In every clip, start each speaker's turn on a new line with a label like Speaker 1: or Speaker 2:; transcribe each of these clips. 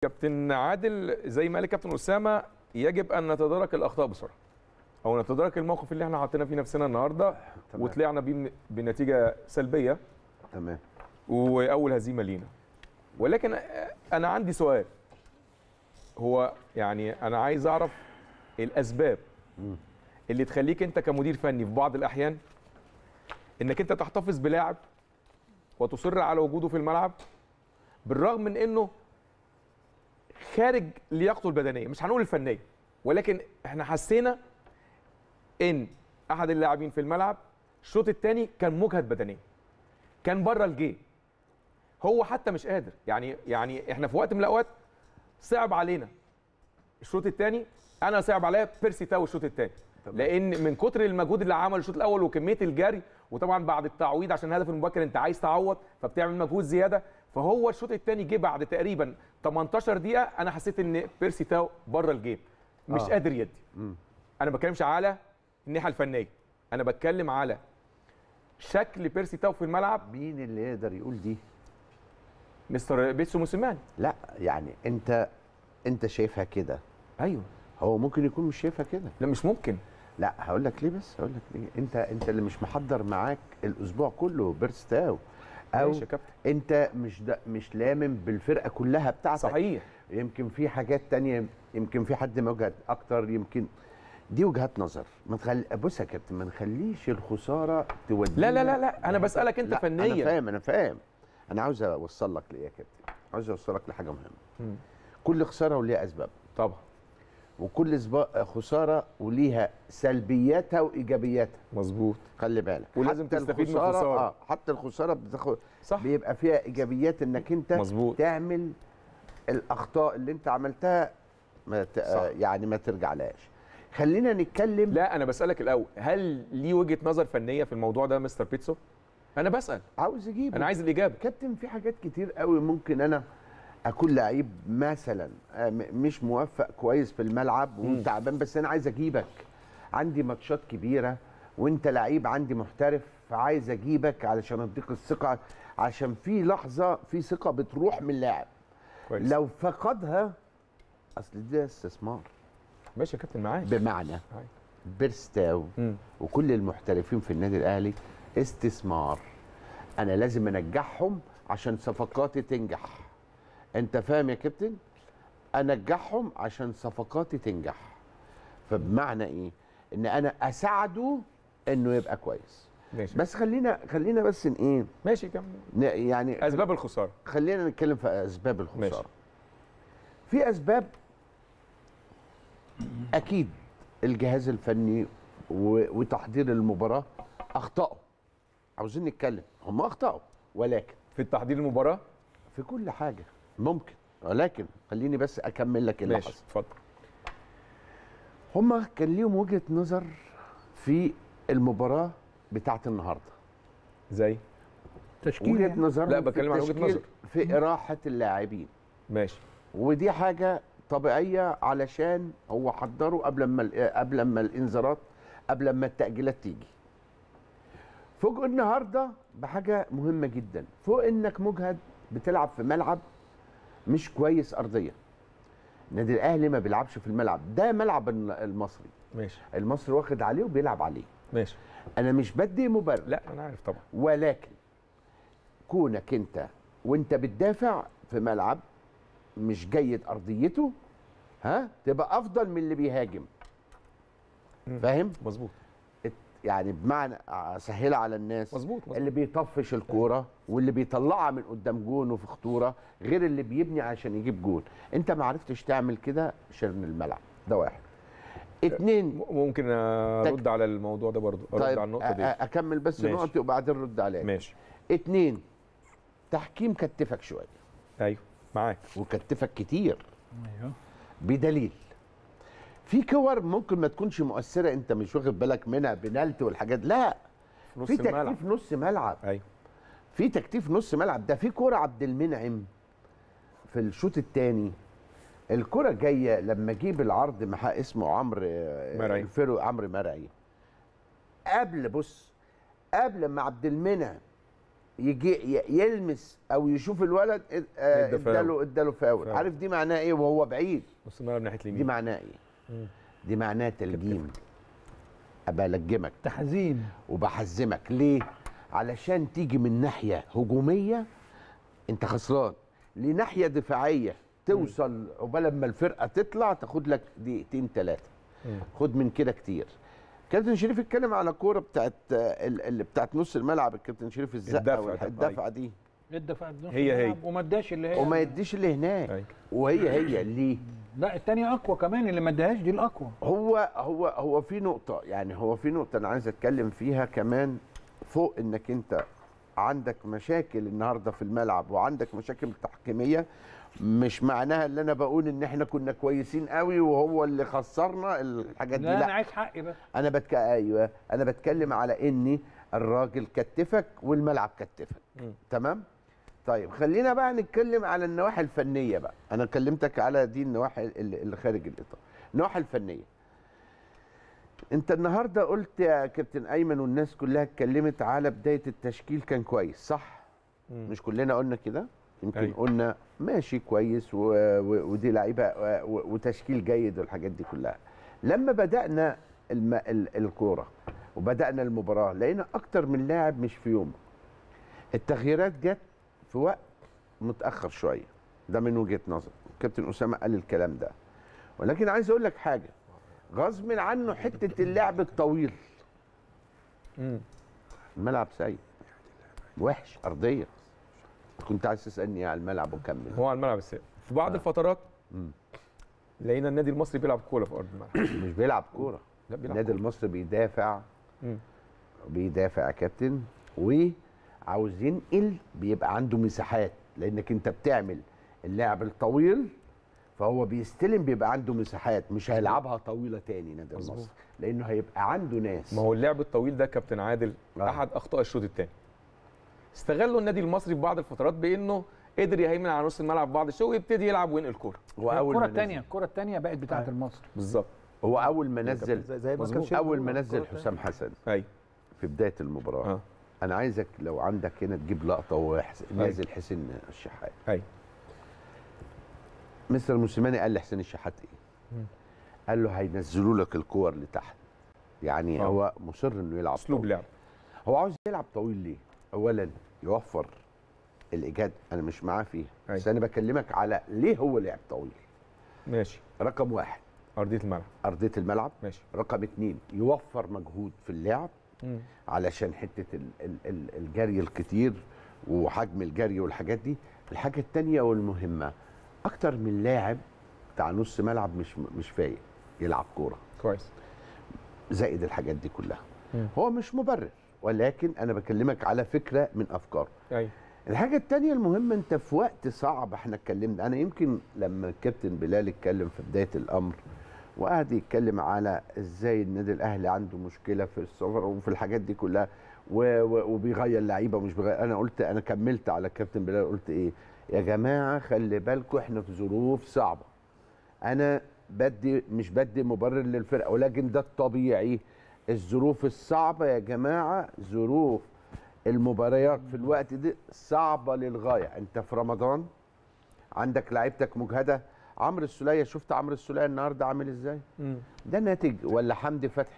Speaker 1: كابتن عادل زي ما قال كابتن اسامه يجب ان نتدارك الاخطاء بسرعه او نتدارك الموقف اللي احنا حطينا فيه نفسنا النهارده
Speaker 2: تمام.
Speaker 1: وطلعنا بيه من- بنتيجه سلبيه
Speaker 2: تمام
Speaker 1: واول هزيمه لينا ولكن انا عندي سؤال هو يعني انا عايز اعرف الاسباب اللي تخليك انت كمدير فني في بعض الاحيان انك انت تحتفظ بلاعب وتصر على وجوده في الملعب بالرغم من انه خارج لياقته البدنيه مش هنقول الفنيه ولكن احنا حسينا ان احد اللاعبين في الملعب الشوط الثاني كان مجهد بدنيا كان بره الجيم هو حتى مش قادر يعني يعني احنا في وقت من الاوقات صعب علينا الشوط الثاني انا صعب عليا بيرسي تاو الشوط الثاني لان من كتر المجهود اللي عمله الشوط الاول وكميه الجري وطبعا بعد التعويض عشان الهدف المبكر انت عايز تعوض فبتعمل مجهود زياده فهو الشوط الثاني جه بعد تقريبا 18 دقيقه انا حسيت ان بيرسي تاو بره الجيم مش
Speaker 2: آه.
Speaker 1: آه. قادر يدي انا ما بتكلمش على الناحيه الفنيه انا بتكلم على شكل بيرسي تاو في الملعب
Speaker 2: مين اللي يقدر يقول دي
Speaker 1: مستر بيتسو موسيماني
Speaker 2: لا يعني انت انت شايفها كده
Speaker 1: ايوه
Speaker 2: هو ممكن يكون مش شايفها كده
Speaker 1: لا مش ممكن
Speaker 2: لا هقول لك ليه بس هقول لك ليه انت انت اللي مش محضر معاك الاسبوع كله بيرستاو او
Speaker 1: ماشي يا كابتن
Speaker 2: انت مش ده مش لامم بالفرقه كلها بتاعتك
Speaker 1: صحيح
Speaker 2: يمكن في حاجات تانية يمكن في حد موجود اكتر يمكن دي وجهات نظر ما تخلي بص يا كابتن ما نخليش الخساره تودينا
Speaker 1: لا لا لا لا انا بسالك انت
Speaker 2: لا،
Speaker 1: فنيا
Speaker 2: انا فاهم انا فاهم انا عاوز اوصل لك لايه يا كابتن عاوز اوصلك لحاجه مهمه
Speaker 1: مم.
Speaker 2: كل خساره وليها اسباب
Speaker 1: طبعا
Speaker 2: وكل سبا- خساره وليها سلبياتها وايجابياتها
Speaker 1: مظبوط
Speaker 2: خلي بالك
Speaker 1: ولازم
Speaker 2: حتى
Speaker 1: تستفيد من
Speaker 2: الخسارة-
Speaker 1: الخسارة.
Speaker 2: اه حتى الخساره بتاخد
Speaker 1: صح
Speaker 2: بيبقى فيها ايجابيات انك انت
Speaker 1: مظبوط.
Speaker 2: تعمل الاخطاء اللي انت عملتها ما ت...
Speaker 1: صح.
Speaker 2: آه، يعني ما ترجعلهاش خلينا نتكلم
Speaker 1: لا انا بسالك الاول هل ليه وجهه نظر فنيه في الموضوع ده مستر بيتسو انا بسال
Speaker 2: عاوز اجيب
Speaker 1: انا عايز الاجابه
Speaker 2: كابتن في حاجات كتير قوي ممكن انا اكون لعيب مثلا آه، م- مش موفق كويس في الملعب وتعبان بس انا عايز اجيبك عندي ماتشات كبيره وانت لعيب عندي محترف فعايز اجيبك علشان اديك الثقه عشان في لحظه في ثقه بتروح من اللاعب
Speaker 1: كويس
Speaker 2: لو فقدها اصل ده استثمار
Speaker 1: ماشي يا كابتن معاك
Speaker 2: بمعنى
Speaker 1: معاك.
Speaker 2: بيرستاو
Speaker 1: مم.
Speaker 2: وكل المحترفين في النادي الاهلي استثمار انا لازم انجحهم عشان صفقاتي تنجح انت فاهم يا كابتن انجحهم عشان صفقاتي تنجح فبمعنى ايه ان انا اساعده انه يبقى كويس
Speaker 1: ماشي
Speaker 2: بس خلينا خلينا بس ن- ايه
Speaker 1: ماشي كمل
Speaker 2: ن- يعني
Speaker 1: اسباب الخساره
Speaker 2: خلينا نتكلم في اسباب الخساره
Speaker 1: ماشي.
Speaker 2: في اسباب اكيد الجهاز الفني و- وتحضير المباراه اخطاوا عاوزين نتكلم هم اخطاوا ولكن
Speaker 1: في التحضير المباراه
Speaker 2: في كل حاجه ممكن ولكن خليني بس اكمل لك اللي
Speaker 1: ماشي
Speaker 2: حصل
Speaker 1: اتفضل
Speaker 2: هم كان ليهم وجهه نظر في المباراه بتاعه النهارده
Speaker 1: زي
Speaker 3: تشكيل
Speaker 2: وجهه
Speaker 3: يعني.
Speaker 2: نظر
Speaker 1: لا، بتكلم عن وجهة نظر.
Speaker 2: في اراحه اللاعبين
Speaker 1: ماشي
Speaker 2: ودي حاجه طبيعيه علشان هو حضره قبل ما ال- قبل ما الانذارات قبل ما التاجيلات تيجي فوجئوا النهارده بحاجه مهمه جدا فوق انك مجهد بتلعب في ملعب مش كويس ارضيا النادي الاهلي ما بيلعبش في الملعب ده ملعب الن- المصري
Speaker 1: ماشي
Speaker 2: المصري واخد عليه وبيلعب عليه
Speaker 1: ماشي
Speaker 2: انا مش بدي مبرر
Speaker 1: لا انا عارف طبعا
Speaker 2: ولكن كونك انت وانت بتدافع في ملعب مش جيد ارضيته ها تبقى افضل من اللي بيهاجم
Speaker 1: مم.
Speaker 2: فاهم
Speaker 1: مظبوط
Speaker 2: ات- يعني بمعنى اسهلها على الناس
Speaker 1: مظبوط مظبوط
Speaker 2: اللي بيطفش الكوره واللي بيطلعها من قدام جون في خطوره غير اللي بيبني عشان يجيب جون انت ما عرفتش تعمل كده شرن الملعب ده واحد اتنين
Speaker 1: م- ممكن ارد على الموضوع ده برضو ارد
Speaker 2: طيب
Speaker 1: على النقطه
Speaker 2: أ-
Speaker 1: دي
Speaker 2: أ- اكمل بس
Speaker 1: ماشي.
Speaker 2: نقطي وبعدين رد عليا
Speaker 1: ماشي
Speaker 2: اتنين تحكيم كتفك شويه
Speaker 1: ايوه معاك
Speaker 2: وكتفك كتير
Speaker 3: ايوه
Speaker 2: بدليل في كور ممكن ما تكونش مؤثره انت مش واخد بالك منها بنالتي والحاجات لا
Speaker 1: في نص
Speaker 2: في
Speaker 1: الملعب
Speaker 2: تكتيف نص ملعب
Speaker 1: ايوه
Speaker 2: في تكتيف نص ملعب ده في كوره عبد المنعم في الشوط الثاني الكرة جاية لما جيب العرض مع اسمه عمرو آه،
Speaker 1: مرعي.
Speaker 2: الفرو عمرو مرعي قبل بص قبل ما عبد المنعم يجي ي- يلمس او يشوف الولد اد- آه،
Speaker 1: ادى فاول.
Speaker 2: اداله اداله فاول
Speaker 1: فاول.
Speaker 2: عارف دي معناها ايه وهو بعيد
Speaker 1: نص الملعب ناحيه
Speaker 2: دي
Speaker 1: اليمين
Speaker 2: معناها ايه
Speaker 1: مم.
Speaker 2: دي معناها تلجيم ابقى الجمك
Speaker 3: تحزين
Speaker 2: وبحزمك ليه علشان تيجي من ناحيه هجوميه انت خسران لناحيه دفاعيه توصل عقبال ما الفرقه تطلع تاخد لك دقيقتين ثلاثه
Speaker 1: مم.
Speaker 2: خد من كده كتير كابتن شريف اتكلم على كوره بتاعت آه، ال- اللي بتاعت نص الملعب الكابتن شريف الزقه
Speaker 1: الدفع
Speaker 2: والح-
Speaker 1: ده،
Speaker 2: الدفعه دي
Speaker 3: الدفاع النص
Speaker 1: هي هي.
Speaker 3: الملعب وما اداش اللي هي
Speaker 2: وما يديش اللي هناك
Speaker 1: أيوة.
Speaker 2: وهي هي ليه
Speaker 3: لا الثانيه اقوى كمان اللي ما اداهاش دي الاقوى
Speaker 2: هو هو هو في نقطة يعني هو في نقطة أنا عايز أتكلم فيها كمان فوق إنك أنت عندك مشاكل النهاردة في الملعب وعندك مشاكل تحكيمية مش معناها اللي أنا بقول إن إحنا كنا كويسين قوي وهو اللي خسرنا الحاجات دي
Speaker 3: لا انا
Speaker 2: لا
Speaker 3: عايز حقي بس
Speaker 2: أنا بتك... أيوه أنا بتكلم على إني الراجل كتفك والملعب كتفك
Speaker 1: مم.
Speaker 2: تمام طيب خلينا بقى نتكلم على النواحي الفنية بقى أنا كلمتك على دي النواحي اللي اللي خارج الإطار النواحي الفنية انت النهارده قلت يا كابتن ايمن والناس كلها اتكلمت على بدايه التشكيل كان كويس صح
Speaker 1: مم.
Speaker 2: مش كلنا قلنا كده يمكن
Speaker 1: أيوة.
Speaker 2: قلنا ماشي كويس و... و... ودي لعيبه و... وتشكيل جيد والحاجات دي كلها لما بدانا الم... ال... الكوره وبدانا المباراه لقينا اكتر من لاعب مش في يوم التغييرات جت في وقت متاخر شويه ده من وجهه نظر كابتن اسامه قال الكلام ده ولكن عايز اقول لك حاجه غصب عنه حته اللعب الطويل
Speaker 1: مم.
Speaker 2: الملعب سيء وحش ارضيه كنت عايز تسالني على الملعب وكمل
Speaker 1: هو على الملعب السابق في بعض
Speaker 2: آه.
Speaker 1: الفترات
Speaker 2: مم.
Speaker 1: لقينا النادي المصري بيلعب كوره في ارض الملعب
Speaker 2: مش بيلعب كوره
Speaker 1: لا بيلعب
Speaker 2: النادي
Speaker 1: كورة.
Speaker 2: المصري بيدافع
Speaker 1: مم.
Speaker 2: بيدافع يا كابتن وعاوز ينقل بيبقى عنده مساحات لانك انت بتعمل اللعب الطويل فهو بيستلم بيبقى عنده مساحات مش هيلعبها طويله تاني نادي
Speaker 1: مظبوط.
Speaker 2: المصري لانه هيبقى عنده ناس
Speaker 1: ما هو اللعب الطويل ده كابتن عادل
Speaker 2: آه.
Speaker 1: احد اخطاء الشوط الثاني استغلوا النادي المصري في بعض الفترات بانه قدر يهيمن على نص الملعب بعض الشوط ويبتدي يلعب وينقل كوره
Speaker 2: هو اول
Speaker 3: الكره
Speaker 2: ما
Speaker 3: الثانيه
Speaker 2: نزل
Speaker 3: الكره الثانيه بقت بتاعه المصري
Speaker 1: بالظبط
Speaker 2: هو اول ما نزل
Speaker 4: زي زي ما
Speaker 1: مظبوط.
Speaker 4: كان شيء
Speaker 2: اول
Speaker 4: بيقول
Speaker 2: ما
Speaker 4: الكرة
Speaker 2: نزل
Speaker 4: التانية.
Speaker 2: حسام حسن
Speaker 1: ايوه
Speaker 2: في بدايه المباراه
Speaker 1: اه
Speaker 2: انا عايزك لو عندك هنا تجيب لقطه وهو حس-
Speaker 1: أيوة.
Speaker 2: نازل حسين الشحات
Speaker 1: ايوه
Speaker 2: مستر موسيماني قال لحسين الشحات ايه
Speaker 1: مم.
Speaker 2: قال له هينزلوا لك الكور لتحت يعني
Speaker 1: آه.
Speaker 2: هو مصر انه يلعب
Speaker 1: اسلوب
Speaker 2: طويل.
Speaker 1: لعب
Speaker 2: هو عاوز يلعب طويل ليه اولا يوفر الايجاد انا مش معاه فيها بس
Speaker 1: أيوة.
Speaker 2: انا بكلمك على ليه هو لعب طويل
Speaker 1: ماشي
Speaker 2: رقم واحد
Speaker 1: ارضيه الملعب
Speaker 2: ارضيه الملعب
Speaker 1: ماشي
Speaker 2: رقم اتنين يوفر مجهود في اللعب
Speaker 1: مم.
Speaker 2: علشان حته ال- ال- ال- الجري الكتير وحجم الجري والحاجات دي الحاجه التانية والمهمه اكتر من لاعب بتاع نص ملعب مش مش فايق يلعب كوره
Speaker 1: كويس
Speaker 2: زائد الحاجات دي كلها
Speaker 1: مم.
Speaker 2: هو مش مبرر ولكن انا بكلمك على فكره من افكاره
Speaker 1: ايوه
Speaker 2: الحاجه التانية المهمه انت في وقت صعب احنا اتكلمنا انا يمكن لما الكابتن بلال اتكلم في بدايه الامر وقعد يتكلم على ازاي النادي الاهلي عنده مشكله في السفر وفي الحاجات دي كلها و- و- وبيغير لعيبه ومش بيغير انا قلت انا كملت على الكابتن بلال قلت ايه يا جماعه خلي بالكم احنا في ظروف صعبه انا بدي مش بدي مبرر للفرقه ولكن ده الطبيعي الظروف الصعبه يا جماعه ظروف المباريات في الوقت ده صعبه للغايه انت في رمضان عندك لعيبتك مجهده عمرو السوليه شفت عمرو السوليه النهارده عامل ازاي
Speaker 1: مم.
Speaker 2: ده ناتج ولا حمدي فتحي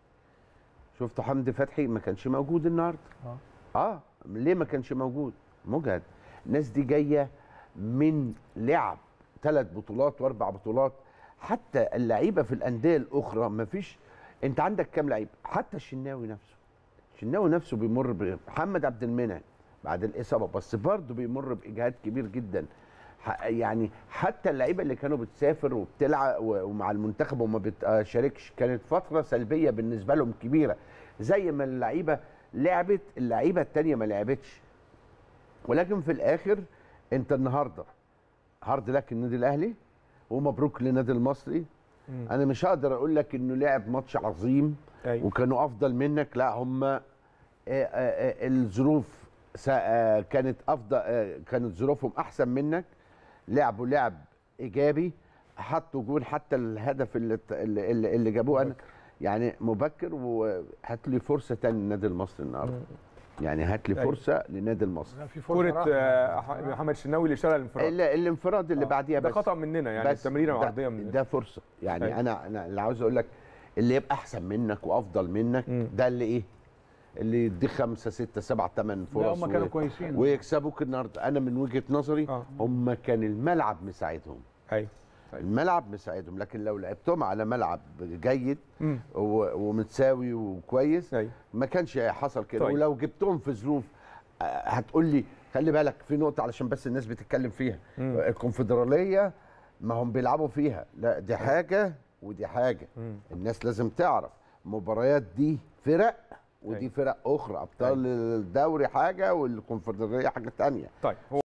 Speaker 2: شفت حمدي فتحي ما كانش موجود النهارده
Speaker 3: آه.
Speaker 2: اه ليه ما كانش موجود مجهد الناس دي جايه من لعب ثلاث بطولات واربع بطولات حتى اللعيبه في الانديه الاخرى ما فيش انت عندك كام لعيب حتى الشناوي نفسه الشناوي نفسه بيمر ب- محمد عبد المنعم بعد الاصابه بس برضه بيمر باجهاد كبير جدا ح- يعني حتى اللعيبه اللي كانوا بتسافر وبتلعب و- ومع المنتخب وما بتشاركش كانت فتره سلبيه بالنسبه لهم كبيره زي ما اللعيبه لعبت اللعيبه التانيه ما لعبتش ولكن في الاخر انت النهارده هارد لك النادي الاهلي ومبروك للنادي المصري
Speaker 1: مم.
Speaker 2: انا مش هقدر اقول لك انه لعب ماتش عظيم
Speaker 1: ايوه
Speaker 2: وكانوا افضل منك لا هم آه، آه، آه، الظروف سا- آه، كانت افضل آه، كانت ظروفهم احسن منك لعبوا لعب ايجابي حطوا جول حتى الهدف اللي اللي, اللي- اللي جابوه انا يعني مبكر وهات لي فرصه تاني النادي المصري النهارده يعني هات لي
Speaker 1: أيوة.
Speaker 2: فرصه للنادي المصري
Speaker 3: لا، في فرصة
Speaker 1: كره
Speaker 3: راحة.
Speaker 1: آه، ح- محمد شناوي اللي شال الانفراد
Speaker 2: ال- الانفراد اللي
Speaker 1: آه.
Speaker 2: بعديها
Speaker 1: ده
Speaker 2: بس
Speaker 1: خطا مننا يعني
Speaker 2: بس
Speaker 1: التمريره
Speaker 2: ده-
Speaker 1: العرضيه مننا
Speaker 2: ده فرصه يعني
Speaker 1: أيوة.
Speaker 2: انا انا اللي عاوز اقول لك اللي يبقى احسن منك وافضل منك
Speaker 1: مم.
Speaker 2: ده اللي ايه اللي يديك خمسه سته سبعه ثمان
Speaker 3: لا
Speaker 2: فرص
Speaker 3: هم كانوا
Speaker 2: و-
Speaker 3: كويسين
Speaker 2: ويكسبوك النهارده انا من وجهه نظري
Speaker 1: آه.
Speaker 2: هم كان الملعب مساعدهم
Speaker 1: ايوه طيب.
Speaker 2: الملعب مساعدهم لكن لو لعبتهم على ملعب جيد
Speaker 1: مم.
Speaker 2: و- ومتساوي وكويس
Speaker 1: ايوه
Speaker 2: ما كانش حصل كده
Speaker 1: طيب.
Speaker 2: طيب. ولو جبتهم في ظروف آه، هتقول لي خلي بالك في نقطه علشان بس الناس بتتكلم فيها
Speaker 1: مم.
Speaker 2: الكونفدراليه ما هم بيلعبوا فيها لا دي حاجه ودي حاجه
Speaker 1: مم.
Speaker 2: الناس لازم تعرف المباريات دي فرق ودي
Speaker 1: أيوة.
Speaker 2: فرق اخرى ابطال الدوري حاجه والكونفدراليه حاجه تانية
Speaker 1: طيب هو